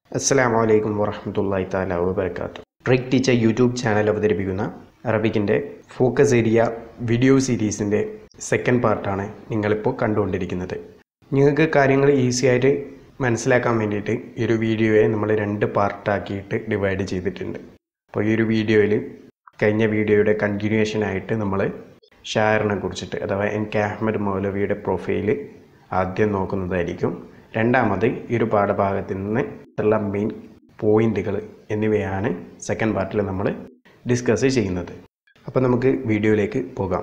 അസ്സാം വലൈക്കും വറഹമത്തല്ലാ താല വബർക്കാത്തു ട്രിക് ടീച്ചർ യൂട്യൂബ് ചാനൽ അവതരിപ്പിക്കുന്ന അറബിക്കിൻ്റെ ഫോക്കസ് ഏരിയ വീഡിയോ സീരീസിൻ്റെ സെക്കൻഡ് പാർട്ടാണ് നിങ്ങളിപ്പോൾ കണ്ടുകൊണ്ടിരിക്കുന്നത് നിങ്ങൾക്ക് കാര്യങ്ങൾ ഈസി ആയിട്ട് മനസ്സിലാക്കാൻ വേണ്ടിയിട്ട് ഈ ഒരു വീഡിയോയെ നമ്മൾ രണ്ട് പാർട്ടാക്കിയിട്ട് ഡിവൈഡ് ചെയ്തിട്ടുണ്ട് അപ്പോൾ ഈ ഒരു വീഡിയോയിൽ കഴിഞ്ഞ വീഡിയോയുടെ കണ്ടിന്യൂവേഷൻ ആയിട്ട് നമ്മൾ ഷായറിനെ കുറിച്ചിട്ട് അഥവാ എൻ കെ അഹമ്മദ് മൗലവിയുടെ പ്രൊഫൈല് ആദ്യം നോക്കുന്നതായിരിക്കും രണ്ടാമത് ഈ ഒരു പാഠഭാഗത്തിൽ നിന്ന് ഉള്ള മെയിൻ പോയിന്റുകൾ എന്നിവയാണ് സെക്കൻഡ് പാർട്ടിൽ നമ്മൾ ഡിസ്കസ് ചെയ്യുന്നത് അപ്പോൾ നമുക്ക് വീഡിയോയിലേക്ക് പോകാം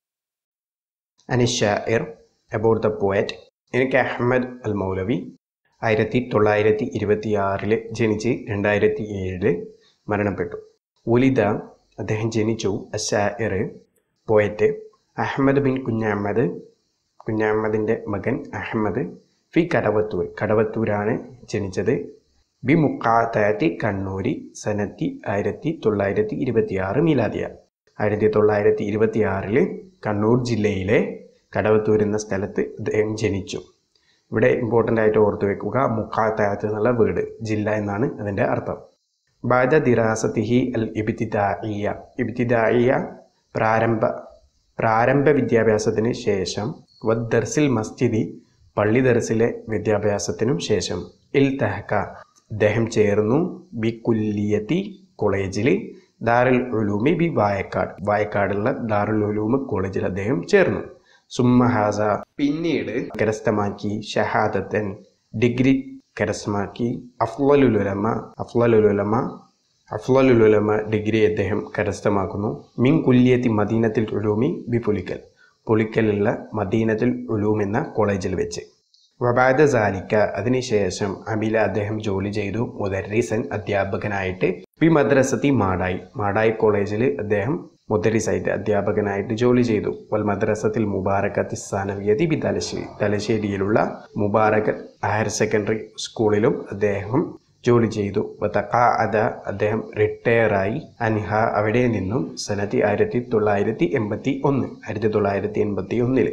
അനിഷായർ അബൌട്ട് ദ പോയറ്റ് എനിക്ക് അഹമ്മദ് അൽ മൗലവി ആയിരത്തി തൊള്ളായിരത്തി ഇരുപത്തി ആറിൽ ജനിച്ച് രണ്ടായിരത്തി ഏഴിൽ മരണപ്പെട്ടു ഉലിത അദ്ദേഹം ജനിച്ചു അഷായർ പോയറ്റ് അഹമ്മദ് ബിൻ കുഞ്ഞഹമ്മദ് കുഞ്ഞഹമ്മദിൻ്റെ മകൻ അഹമ്മദ് ഫി കടവത്തൂർ കടവത്തൂരാണ് ജനിച്ചത് ബി മുക്കാത്താറ്റി കണ്ണൂരി സനത്തി ആയിരത്തി തൊള്ളായിരത്തി ഇരുപത്തി ആറ് മീലാദിയ ആയിരത്തി തൊള്ളായിരത്തി ഇരുപത്തി ആറിൽ കണ്ണൂർ ജില്ലയിലെ കടവത്തൂർ എന്ന സ്ഥലത്ത് അദ്ദേഹം ജനിച്ചു ഇവിടെ ഇമ്പോർട്ടൻ്റ് ആയിട്ട് ഓർത്തു വെക്കുക മുക്കാത്താത്ത് എന്നുള്ള വീട് ജില്ല എന്നാണ് അതിൻ്റെ അർത്ഥം ബാദ ദിറാസത്തിഹി അൽ ഇബ്തിദായിയ ഇബ്തിദായിയ പ്രാരംഭ പ്രാരംഭ വിദ്യാഭ്യാസത്തിന് ശേഷം വദ്ദർസിൽ മസ്ജിദി പള്ളി ദർസിലെ വിദ്യാഭ്യാസത്തിനും ശേഷം ഇൽ തഹക്ക അദ്ദേഹം ചേർന്നു ബി കുല്ലിയത്തി കോളേജിൽ ദാറുൽ ഉലൂമി ബി വായക്കാട് വായക്കാടുള്ള ദാറുൽ ഉലൂമ് കോളേജിൽ അദ്ദേഹം ചേർന്നു സുമ്മഹാസ പിന്നീട് കരസ്ഥമാക്കി ഷഹാദത്തൻ ഡിഗ്രി കരസ്ഥമാക്കി അഫ്ലലുലമ അഫ്ലലുലമ അഫ്ലലുലമ ഡിഗ്രി അദ്ദേഹം കരസ്ഥമാക്കുന്നു മിൻ കുല്യത്തി മദീനത്തിൽ ഉലൂമി ബി പുലിക്കൽ പുലിക്കലുള്ള മദീനത്തിൽ ഉലൂം എന്ന കോളേജിൽ വെച്ച് വബാദ സാലിക്ക അതിനുശേഷം അമില അദ്ദേഹം ജോലി ചെയ്തു മുദരീസൻ അധ്യാപകനായിട്ട് പി മദ്രസത്തി മാടായി മാടായി കോളേജിൽ അദ്ദേഹം മുദരിസായിട്ട് അധ്യാപകനായിട്ട് ജോലി ചെയ്തു വൽ മദ്രസത്തിൽ മുബാറക്കത്തി സ്ഥാനവിയതി ബി തലശ്ശേരി തലശ്ശേരിയിലുള്ള മുബാറക് ഹയർ സെക്കൻഡറി സ്കൂളിലും അദ്ദേഹം ജോലി ചെയ്തു തക്ക അത അദ്ദേഹം റിട്ടയറായി അൻഹ അവിടെ നിന്നും സനത്തി ആയിരത്തി തൊള്ളായിരത്തി എൺപത്തി ഒന്ന് ആയിരത്തി തൊള്ളായിരത്തി എൺപത്തി ഒന്നിൽ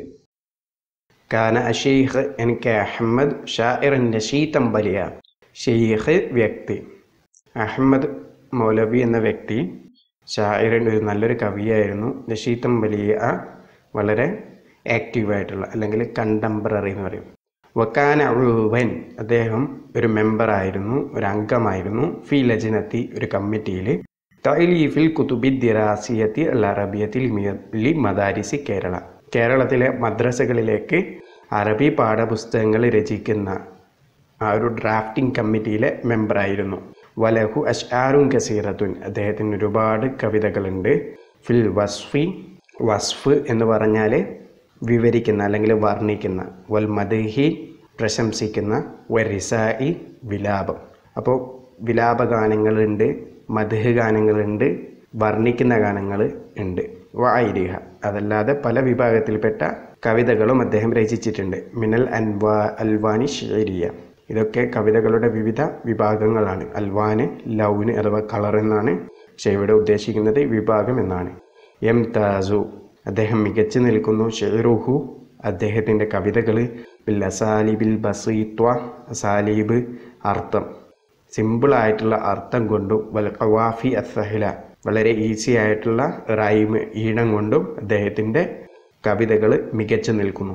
കാന അഷെയ്ഖ് എൻ കെ അഹമ്മദ് ഷാഇർ നഷീത്തം വലിയ ഷെയ്ഖ് വ്യക്തി അഹമ്മദ് മൗലവി എന്ന വ്യക്തി ഷാഇറിൻ്റെ ഒരു നല്ലൊരു കവിയായിരുന്നു നഷീത്തം വലിയ വളരെ ആക്റ്റീവായിട്ടുള്ള അല്ലെങ്കിൽ കണ്ടംപററി എന്ന് പറയും വക്കാന ഉഴുവൻ അദ്ദേഹം ഒരു മെമ്പറായിരുന്നു ഒരു അംഗമായിരുന്നു ഫി ലജനത്തി ഒരു കമ്മിറ്റിയിൽ തൈലീഫിൽ കുതുബി ദിറാസിയത്തി അൽ അറബിയത്തിൽ ലി മദാരിസി കേരള കേരളത്തിലെ മദ്രസകളിലേക്ക് അറബി പാഠപുസ്തകങ്ങൾ രചിക്കുന്ന ആ ഒരു ഡ്രാഫ്റ്റിംഗ് കമ്മിറ്റിയിലെ മെമ്പറായിരുന്നു വലഹു അഷ്ആറും കസീറത്തുൻ അദ്ദേഹത്തിന് ഒരുപാട് കവിതകളുണ്ട് ഫിൽ വസ്ഫി വസ്ഫ് എന്ന് പറഞ്ഞാൽ വിവരിക്കുന്ന അല്ലെങ്കിൽ വർണ്ണിക്കുന്ന വൽ മദഹി പ്രശംസിക്കുന്ന വരിസായി വിലാപം അപ്പോൾ വിലാപ ഗാനങ്ങളുണ്ട് മധുഹ് ഗാനങ്ങളുണ്ട് വർണ്ണിക്കുന്ന ഗാനങ്ങൾ ഉണ്ട് വായിരിഹ അതല്ലാതെ പല വിഭാഗത്തിൽപ്പെട്ട കവിതകളും അദ്ദേഹം രചിച്ചിട്ടുണ്ട് മിനൽ അൻവാ അൽവാനി ഷേരിയ ഇതൊക്കെ കവിതകളുടെ വിവിധ വിഭാഗങ്ങളാണ് അൽവാന് ലൗന് അഥവാ കളർ എന്നാണ് പക്ഷേ ഇവിടെ ഉദ്ദേശിക്കുന്നത് വിഭാഗം എന്നാണ് എം താസു അദ്ദേഹം മികച്ചു നിൽക്കുന്നു ഷെയറുഹു അദ്ദേഹത്തിൻ്റെ കവിതകൾ ബിൽ അസാലിബിൽ ബസീത്വ അസാലീബ് അർത്ഥം സിമ്പിളായിട്ടുള്ള അർത്ഥം കൊണ്ടും വൽ ഖവാഫി അസഹില വളരെ ഈസി ആയിട്ടുള്ള റൈമ് ഈണം കൊണ്ടും അദ്ദേഹത്തിൻ്റെ കവിതകൾ മികച്ചു നിൽക്കുന്നു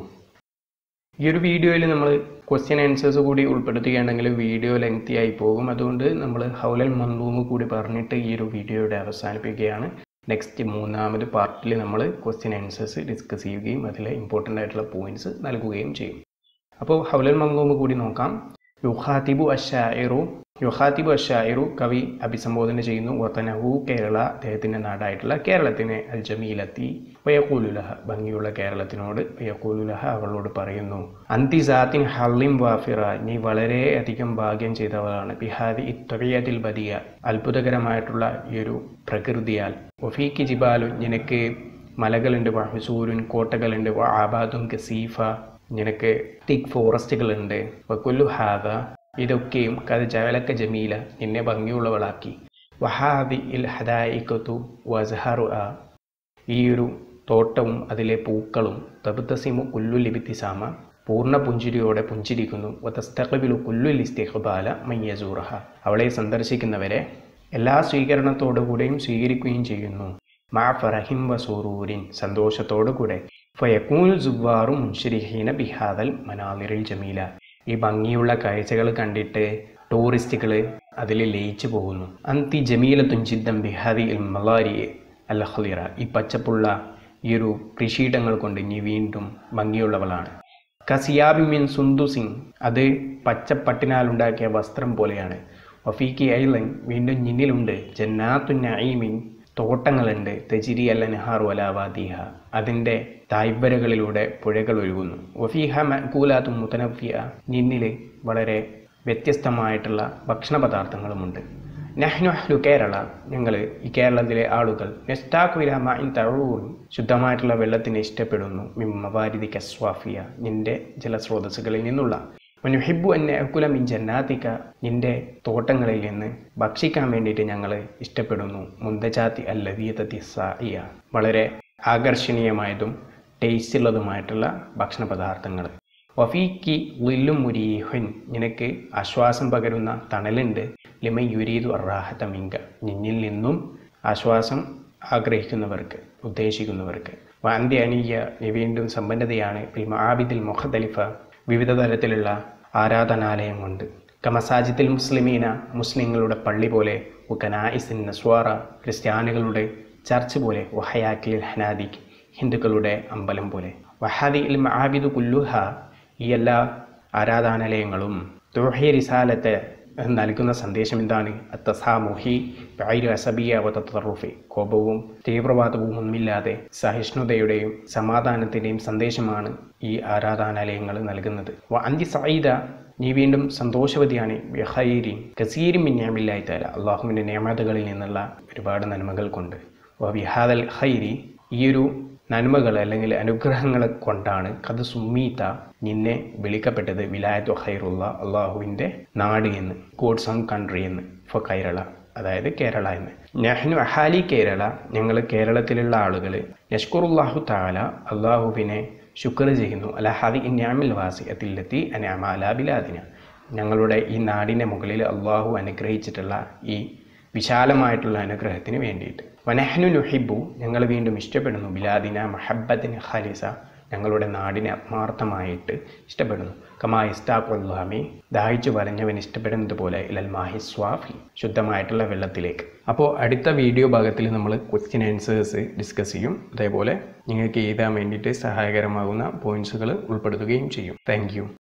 ഈ ഒരു വീഡിയോയിൽ നമ്മൾ ക്വസ്റ്റ്യൻ ആൻസേഴ്സ് കൂടി ഉൾപ്പെടുത്തുകയാണെങ്കിൽ വീഡിയോ ലെങ്തി ആയി പോകും അതുകൊണ്ട് നമ്മൾ ഹൗലൽ മന്ദൂമ് കൂടി പറഞ്ഞിട്ട് ഈ ഒരു വീഡിയോയുടെ അവസാനിപ്പിക്കുകയാണ് നെക്സ്റ്റ് മൂന്നാമത് പാർട്ടിൽ നമ്മൾ ക്വസ്റ്റ്യൻ ആൻസേഴ്സ് ഡിസ്കസ് ചെയ്യുകയും അതിലെ ഇമ്പോർട്ടൻ്റ് ആയിട്ടുള്ള പോയിന്റ്സ് നൽകുകയും ചെയ്യും അപ്പോൾ ഹൗലൽ മന്ദൂമ് കൂടി നോക്കാം യുഹാത്തിബു അഷായിറു യുഹാത്തിബു അഷായിറു കവി അഭിസംബോധന ചെയ്യുന്നു വത്തനഹു കേരള അദ്ദേഹത്തിൻ്റെ നാടായിട്ടുള്ള കേരളത്തിനെ അൽ ജമീലത്തി വയക്കൂലുലഹ ഭംഗിയുള്ള കേരളത്തിനോട് വയക്കൂലുലഹ അവളോട് പറയുന്നു അന്തിസാത്തിൻ ഹള്ളിം വാഫിറ നീ വളരെയധികം ഭാഗ്യം ചെയ്തവളാണ് ബിഹാദി ഇത്തൊഴിയതിൽ ബദിയ അത്ഭുതകരമായിട്ടുള്ള ഈ ഒരു പ്രകൃതിയാൽ ഒഫീക്ക് ജിബാലു നിനക്ക് മലകളുണ്ട് വഹസൂരുൻ കോട്ടകളുണ്ട് ആബാദും കസീഫ നിനക്ക് തിക് ഫോറസ്റ്റുകളുണ്ട് വക്കുല്ലു ഹാദ ഇതൊക്കെയും കഥ ജവലക്ക ജമീല നിന്നെ ഭംഗിയുള്ളവളാക്കി വഹാദി ഇൽ ഹദായിക്കത്തു വസഹറു ആ ഈ ഒരു തോട്ടവും അതിലെ പൂക്കളും തബുത്തസിമു കുല്ലു ലിബിത്തിസാമ പൂർണ്ണ പുഞ്ചിരിയോടെ പുഞ്ചിരിക്കുന്നു വതസ്തഖബിലു കുല്ലുൽ ഇസ്തിഖ്ബാല മയ്യസൂറഹ അവളെ സന്ദർശിക്കുന്നവരെ എല്ലാ സ്വീകരണത്തോടുകൂടെയും സ്വീകരിക്കുകയും ചെയ്യുന്നു മാ ഫറഹിം വസൂറൂരിൻ സന്തോഷത്തോടുകൂടെ ഫയക്കൂൻ സുവാറു മുൻഷരിഹീന ബിഹാദൽ മനാലിറിൽ ജമീല ഈ ഭംഗിയുള്ള കാഴ്ചകൾ കണ്ടിട്ട് ടൂറിസ്റ്റുകൾ അതിൽ ലയിച്ചു പോകുന്നു അന്തി ജമീല തുഞ്ചിദ്ദം ബിഹാദി ഇൽ മലാരി അല്ലഹ്ലിറ ഈ പച്ചപ്പുള്ള ഈ ഒരു കൃഷിയിടങ്ങൾ കൊണ്ട് ഇനി വീണ്ടും ഭംഗിയുള്ളവളാണ് കസിയാബി മീൻ സുന്ദു സിംഗ് അത് പച്ചപ്പട്ടിനാലുണ്ടാക്കിയ വസ്ത്രം പോലെയാണ് വഫീക്കി ഐലൻ വീണ്ടും ഞിന്നിലുണ്ട് ജന്നാത്തു നഈമിൻ തോട്ടങ്ങളുണ്ട് തെജിരി അല്ല നെഹാറു അലാവാദിഹ അതിൻ്റെ തായ്വരകളിലൂടെ പുഴകൾ ഒഴുകുന്നു വഫീഹ മക്കൂലാത്തു മുത്തനഫിയ നിന്നിൽ വളരെ വ്യത്യസ്തമായിട്ടുള്ള ഭക്ഷണ പദാർത്ഥങ്ങളുമുണ്ട് നഹ്നു അഹ്ലു കേരള ഞങ്ങൾ ഈ കേരളത്തിലെ ആളുകൾ നെസ്റ്റാഖുല മൈൻ തഴൂർ ശുദ്ധമായിട്ടുള്ള വെള്ളത്തിനെ ഇഷ്ടപ്പെടുന്നു മിമ്മവാരിതി കസ്വാഫിയ നിന്റെ ജലസ്രോതസ്സുകളിൽ നിന്നുള്ള മനുഹിബു എന്നെ അക്കുല മിൻ ജന്നാത്തിക്ക നിന്റെ തോട്ടങ്ങളിൽ നിന്ന് ഭക്ഷിക്കാൻ വേണ്ടിയിട്ട് ഞങ്ങൾ ഇഷ്ടപ്പെടുന്നു മുന്തജാത്തി അല്ലവീയതത്തി സായിയ വളരെ ആകർഷണീയമായതും ടേസ്റ്റുള്ളതുമായിട്ടുള്ള ഭക്ഷണ പദാർത്ഥങ്ങൾ വഫീക്കി വില്ലും മുരീഹുൻ നിനക്ക് ആശ്വാസം പകരുന്ന തണലുണ്ട് ലിമ യുരീദു അറാഹത്ത മിങ്ക നിന്നിൽ നിന്നും ആശ്വാസം ആഗ്രഹിക്കുന്നവർക്ക് ഉദ്ദേശിക്കുന്നവർക്ക് വാന്തി അനീയ നീ വീണ്ടും സമ്പന്നതയാണ് ഫിൽ മആബിദിൽ മുഖദലിഫ വിവിധ തരത്തിലുള്ള ആരാധനാലയം കൊണ്ട് കമസാജിദിൽ മുസ്ലിമീന മുസ്ലിങ്ങളുടെ പള്ളി പോലെ ഉക്കനായിസിൻ നസ്വാറ ക്രിസ്ത്യാനികളുടെ ചർച്ച് പോലെ വഹയാക്കിൽ ഹനാദിക് ഹിന്ദുക്കളുടെ അമ്പലം പോലെ വഹാദി ഇൽ മഹാബിദു കുല്ലുഹ ഈ എല്ലാ ആരാധനാലയങ്ങളും തുഹി റിസാലത്തെ നൽകുന്ന സന്ദേശം എന്താണ് അത്തസാമുഹി ബൈരു അസബിയ വതത്തറുഫി കോപവും തീവ്രവാദവും ഒന്നുമില്ലാതെ സഹിഷ്ണുതയുടെയും സമാധാനത്തിൻ്റെയും സന്ദേശമാണ് ഈ ആരാധനാലയങ്ങൾ നൽകുന്നത് വ അന്തി സഈദ നീ വീണ്ടും സന്തോഷവതിയാണ് ബിഹൈരി കസീരി മിന്യാമില്ലായി തല അള്ളാഹുവിൻ്റെ നിയമതകളിൽ നിന്നുള്ള ഒരുപാട് നന്മകൾ കൊണ്ട് വ ബിഹാദൽ ഹൈരി ഈ ഒരു നന്മകൾ അല്ലെങ്കിൽ അനുഗ്രഹങ്ങളെ കൊണ്ടാണ് കഥ സുമ്മീത്ത നിന്നെ വിളിക്കപ്പെട്ടത് വിലായത്തു ഖൈറുള്ള അള്ളാഹുവിൻ്റെ നാട് എന്ന് ഗോഡ്സ് ഓൺ കൺട്രി എന്ന് ഫോ കേരള അതായത് കേരള എന്ന് നെഹ്നു അഹാലി കേരള ഞങ്ങൾ കേരളത്തിലുള്ള ആളുകൾ യഷ്കുറുല്ലാഹു താല അള്ളാഹുവിനെ ശുക്ർ ചെയ്യുന്നു അലഹാദി ഇന്യാമിൽ വാസി അതിലെത്തി അനാമാല ബിലാദിന ഞങ്ങളുടെ ഈ നാടിൻ്റെ മുകളിൽ അള്ളാഹു അനുഗ്രഹിച്ചിട്ടുള്ള ഈ വിശാലമായിട്ടുള്ള അനുഗ്രഹത്തിന് വേണ്ടിയിട്ട് വനഹ്നു നുഹിബു ഞങ്ങൾ വീണ്ടും ഇഷ്ടപ്പെടുന്നു ബിലാദിന മഹബത്തിന് ഖാലിസ ഞങ്ങളുടെ നാടിനെ ആത്മാർത്ഥമായിട്ട് ഇഷ്ടപ്പെടുന്നു കമാ ഇസ്താഖുല്ലാമി ദാഹിച്ചു വരഞ്ഞവൻ ഇഷ്ടപ്പെടുന്നത് പോലെ ഇലൽ മാഹി സ്വാഫി ശുദ്ധമായിട്ടുള്ള വെള്ളത്തിലേക്ക് അപ്പോൾ അടുത്ത വീഡിയോ ഭാഗത്തിൽ നമ്മൾ ക്വസ്റ്റ്യൻ ആൻസേഴ്സ് ഡിസ്കസ് ചെയ്യും അതേപോലെ നിങ്ങൾക്ക് എഴുതാൻ വേണ്ടിയിട്ട് സഹായകരമാകുന്ന പോയിന്റ്സുകൾ ഉൾപ്പെടുത്തുകയും ചെയ്യും താങ്ക്